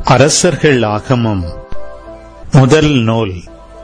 அரசர்கள் ஆகமம் முதல் நூல்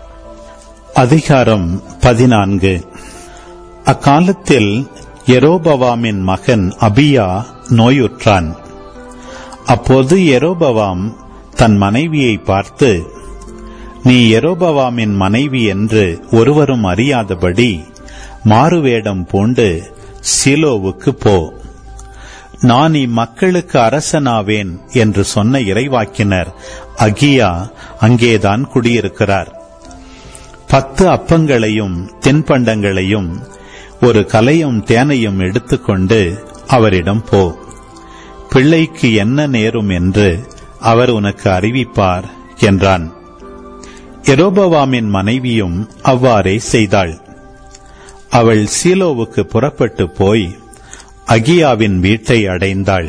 அதிகாரம் பதினான்கு அக்காலத்தில் எரோபவாமின் மகன் அபியா நோயுற்றான் அப்போது எரோபவாம் தன் மனைவியை பார்த்து நீ எரோபவாமின் மனைவி என்று ஒருவரும் அறியாதபடி மாறுவேடம் பூண்டு சீலோவுக்கு போ நான் இம்மக்களுக்கு அரசனாவேன் என்று சொன்ன இறைவாக்கினர் அகியா அங்கேதான் குடியிருக்கிறார் பத்து அப்பங்களையும் தென்பண்டங்களையும் ஒரு கலையும் தேனையும் எடுத்துக்கொண்டு அவரிடம் போ பிள்ளைக்கு என்ன நேரும் என்று அவர் உனக்கு அறிவிப்பார் என்றான் எரோபவாமின் மனைவியும் அவ்வாறே செய்தாள் அவள் சீலோவுக்கு புறப்பட்டு போய் அகியாவின் வீட்டை அடைந்தாள்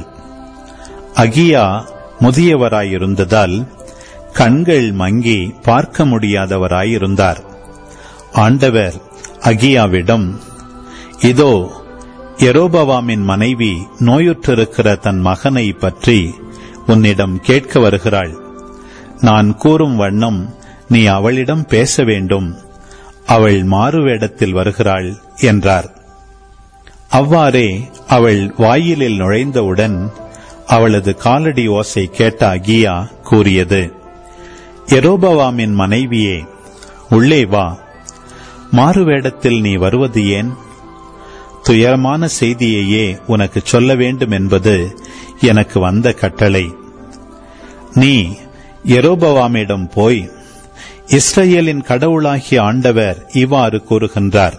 அகியா முதியவராயிருந்ததால் கண்கள் மங்கி பார்க்க முடியாதவராயிருந்தார் ஆண்டவர் அகியாவிடம் இதோ எரோபவாமின் மனைவி நோயுற்றிருக்கிற தன் மகனை பற்றி உன்னிடம் கேட்க வருகிறாள் நான் கூறும் வண்ணம் நீ அவளிடம் பேச வேண்டும் அவள் மாறுவேடத்தில் வருகிறாள் என்றார் அவ்வாறே அவள் வாயிலில் நுழைந்தவுடன் அவளது காலடி ஓசை கேட்ட அகியா கூறியது எரோபவாமின் மனைவியே உள்ளே வா மாறுவேடத்தில் நீ வருவது ஏன் துயரமான செய்தியையே உனக்கு சொல்ல வேண்டும் என்பது எனக்கு வந்த கட்டளை நீ எரோபவாமிடம் போய் இஸ்ரேலின் கடவுளாகிய ஆண்டவர் இவ்வாறு கூறுகின்றார்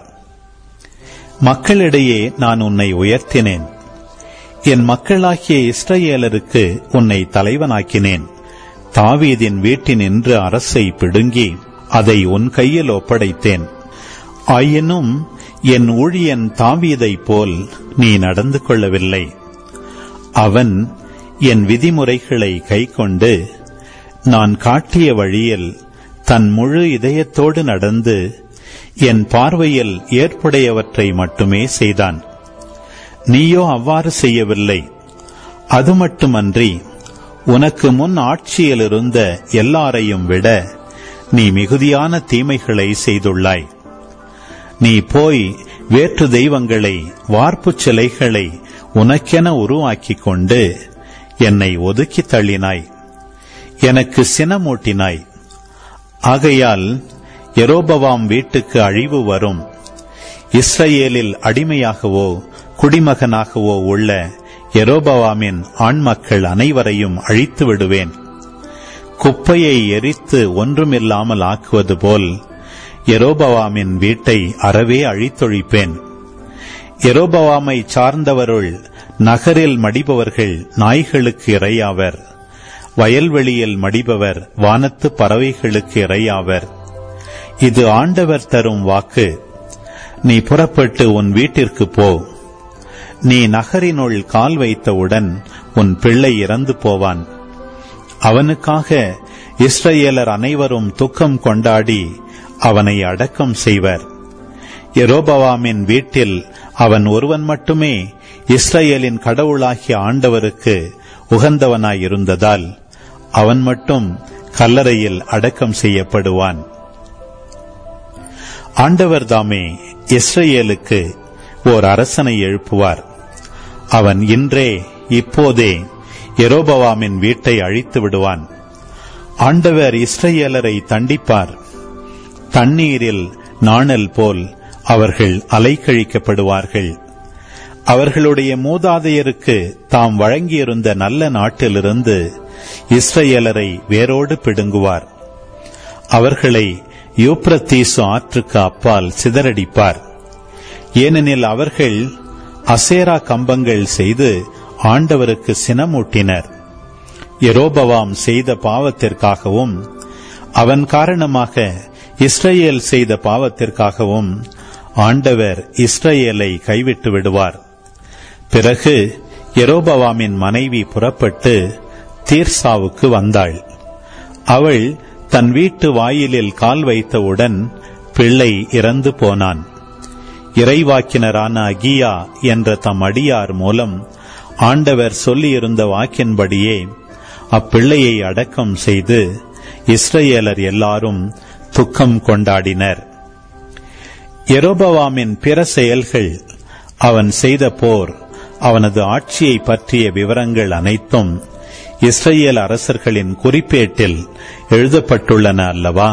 மக்களிடையே நான் உன்னை உயர்த்தினேன் என் மக்களாகிய இஸ்ரேலருக்கு உன்னை தலைவனாக்கினேன் தாவீதின் வீட்டினின்று அரசை பிடுங்கி அதை உன் கையில் ஒப்படைத்தேன் ஆயினும் என் ஊழியன் தாவீதைப் போல் நீ நடந்து கொள்ளவில்லை அவன் என் விதிமுறைகளை கைக்கொண்டு நான் காட்டிய வழியில் தன் முழு இதயத்தோடு நடந்து என் பார்வையில் ஏற்புடையவற்றை மட்டுமே செய்தான் நீயோ அவ்வாறு செய்யவில்லை அது மட்டுமன்றி உனக்கு முன் ஆட்சியில் இருந்த எல்லாரையும் விட நீ மிகுதியான தீமைகளை செய்துள்ளாய் நீ போய் வேற்று தெய்வங்களை வார்ப்புச் சிலைகளை உனக்கென உருவாக்கிக் கொண்டு என்னை ஒதுக்கி தள்ளினாய் எனக்கு சினமூட்டினாய் ஆகையால் எரோபவாம் வீட்டுக்கு அழிவு வரும் இஸ்ரேலில் அடிமையாகவோ குடிமகனாகவோ உள்ள எரோபவாமின் ஆண்மக்கள் அனைவரையும் அழித்து விடுவேன் குப்பையை எரித்து ஒன்றுமில்லாமல் ஆக்குவது போல் எரோபவாமின் வீட்டை அறவே அழித்தொழிப்பேன் எரோபவாமை சார்ந்தவருள் நகரில் மடிபவர்கள் நாய்களுக்கு இரையாவர் வயல்வெளியில் மடிபவர் வானத்து பறவைகளுக்கு இரையாவர் இது ஆண்டவர் தரும் வாக்கு நீ புறப்பட்டு உன் வீட்டிற்கு போ நீ நகரினுள் கால் வைத்தவுடன் உன் பிள்ளை இறந்து போவான் அவனுக்காக இஸ்ரேலர் அனைவரும் துக்கம் கொண்டாடி அவனை அடக்கம் செய்வர் எரோபவாமின் வீட்டில் அவன் ஒருவன் மட்டுமே இஸ்ரேலின் கடவுளாகிய ஆண்டவருக்கு உகந்தவனாயிருந்ததால் அவன் மட்டும் கல்லறையில் அடக்கம் செய்யப்படுவான் ஆண்டவர் தாமே இஸ்ரேலுக்கு ஓர் அரசனை எழுப்புவார் அவன் இன்றே இப்போதே எரோபவாமின் வீட்டை அழித்து விடுவான் ஆண்டவர் இஸ்ரேலரை தண்டிப்பார் தண்ணீரில் நாணல் போல் அவர்கள் அலைக்கழிக்கப்படுவார்கள் அவர்களுடைய மூதாதையருக்கு தாம் வழங்கியிருந்த நல்ல நாட்டிலிருந்து இஸ்ரேலரை வேரோடு பிடுங்குவார் அவர்களை யூப்ரத்தீசு ஆற்றுக்கு அப்பால் சிதறடிப்பார் ஏனெனில் அவர்கள் அசேரா கம்பங்கள் செய்து ஆண்டவருக்கு சினமூட்டினர் எரோபவாம் செய்த பாவத்திற்காகவும் அவன் காரணமாக இஸ்ரேல் செய்த பாவத்திற்காகவும் ஆண்டவர் இஸ்ரேலை கைவிட்டு விடுவார் பிறகு எரோபவாமின் மனைவி புறப்பட்டு தீர்சாவுக்கு வந்தாள் அவள் தன் வீட்டு வாயிலில் கால் வைத்தவுடன் பிள்ளை இறந்து போனான் இறைவாக்கினரான அகியா என்ற தம் அடியார் மூலம் ஆண்டவர் சொல்லியிருந்த வாக்கின்படியே அப்பிள்ளையை அடக்கம் செய்து இஸ்ரேலர் எல்லாரும் துக்கம் கொண்டாடினர் எரோபவாமின் பிற செயல்கள் அவன் செய்த போர் அவனது ஆட்சியை பற்றிய விவரங்கள் அனைத்தும் இஸ்ரேல் அரசர்களின் குறிப்பேட்டில் எழுதப்பட்டுள்ளன அல்லவா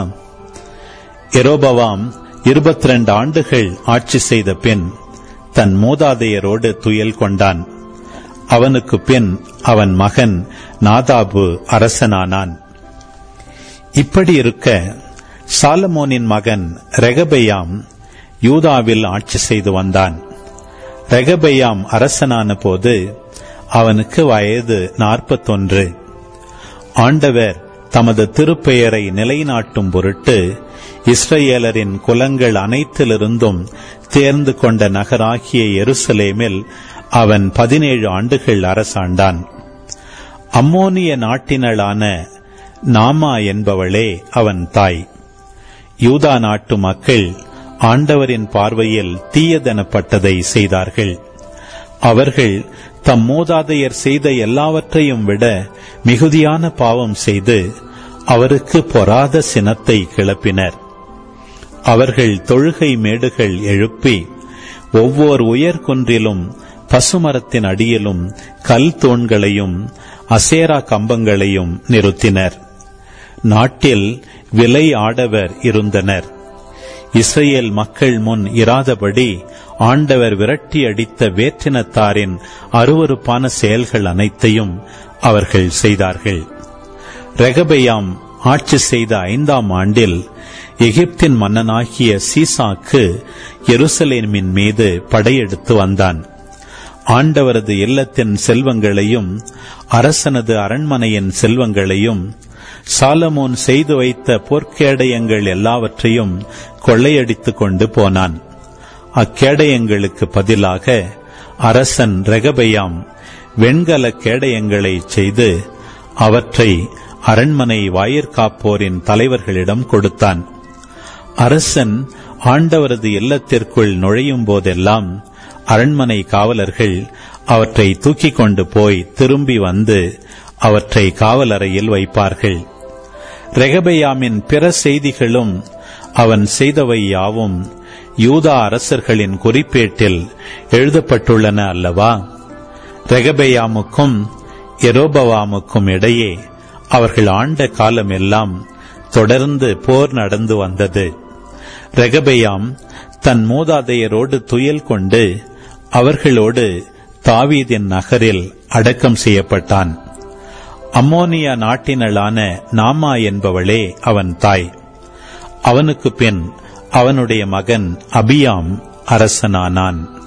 எரோபவாம் இருபத்தி ரெண்டு ஆண்டுகள் ஆட்சி செய்த பின் தன் மூதாதையரோடு துயல் கொண்டான் அவனுக்கு பின் அவன் மகன் நாதாபு அரசனானான் இப்படி இருக்க சாலமோனின் மகன் ரெகபெயாம் யூதாவில் ஆட்சி செய்து வந்தான் ரெகபெயாம் அரசனான போது அவனுக்கு வயது நாற்பத்தொன்று ஆண்டவர் தமது திருப்பெயரை நிலைநாட்டும் பொருட்டு இஸ்ரேலரின் குலங்கள் அனைத்திலிருந்தும் தேர்ந்து கொண்ட நகராகிய எருசலேமில் அவன் பதினேழு ஆண்டுகள் அரசாண்டான் அம்மோனிய நாட்டினளான நாமா என்பவளே அவன் தாய் யூதா நாட்டு மக்கள் ஆண்டவரின் பார்வையில் தீயதெனப்பட்டதை செய்தார்கள் அவர்கள் தம் மூதாதையர் செய்த எல்லாவற்றையும் விட மிகுதியான பாவம் செய்து அவருக்கு பொறாத சினத்தை கிளப்பினர் அவர்கள் தொழுகை மேடுகள் எழுப்பி ஒவ்வொரு உயர்குன்றிலும் பசுமரத்தின் அடியிலும் கல் தூண்களையும் அசேரா கம்பங்களையும் நிறுத்தினர் நாட்டில் விலை ஆடவர் இருந்தனர் இஸ்ரேல் மக்கள் முன் இராதபடி ஆண்டவர் விரட்டி அடித்த வேற்றினத்தாரின் அருவறுப்பான செயல்கள் அனைத்தையும் அவர்கள் செய்தார்கள் ரெகபெயாம் ஆட்சி செய்த ஐந்தாம் ஆண்டில் எகிப்தின் மன்னனாகிய சீசாக்கு எருசலேமின் மீது படையெடுத்து வந்தான் ஆண்டவரது இல்லத்தின் செல்வங்களையும் அரசனது அரண்மனையின் செல்வங்களையும் சாலமோன் செய்து வைத்த பொற்கேடயங்கள் எல்லாவற்றையும் கொள்ளையடித்துக் கொண்டு போனான் அக்கேடயங்களுக்கு பதிலாக அரசன் ரெகபெயாம் வெண்கல கேடயங்களை செய்து அவற்றை அரண்மனை வாயிற்காப்போரின் தலைவர்களிடம் கொடுத்தான் அரசன் ஆண்டவரது இல்லத்திற்குள் நுழையும் போதெல்லாம் அரண்மனை காவலர்கள் அவற்றை தூக்கிக் கொண்டு போய் திரும்பி வந்து அவற்றை காவலறையில் வைப்பார்கள் ரெகபெயாமின் பிற செய்திகளும் அவன் செய்தவை யாவும் யூதா அரசர்களின் குறிப்பேட்டில் எழுதப்பட்டுள்ளன அல்லவா ரெகபெயாமுக்கும் எரோபவாமுக்கும் இடையே அவர்கள் ஆண்ட காலமெல்லாம் தொடர்ந்து போர் நடந்து வந்தது ரெகபெயாம் தன் மூதாதையரோடு துயல் கொண்டு அவர்களோடு தாவீதின் நகரில் அடக்கம் செய்யப்பட்டான் அம்மோனியா நாட்டினளான நாமா என்பவளே அவன் தாய் அவனுக்கு பின் அவனுடைய மகன் அபியாம் அரசனானான்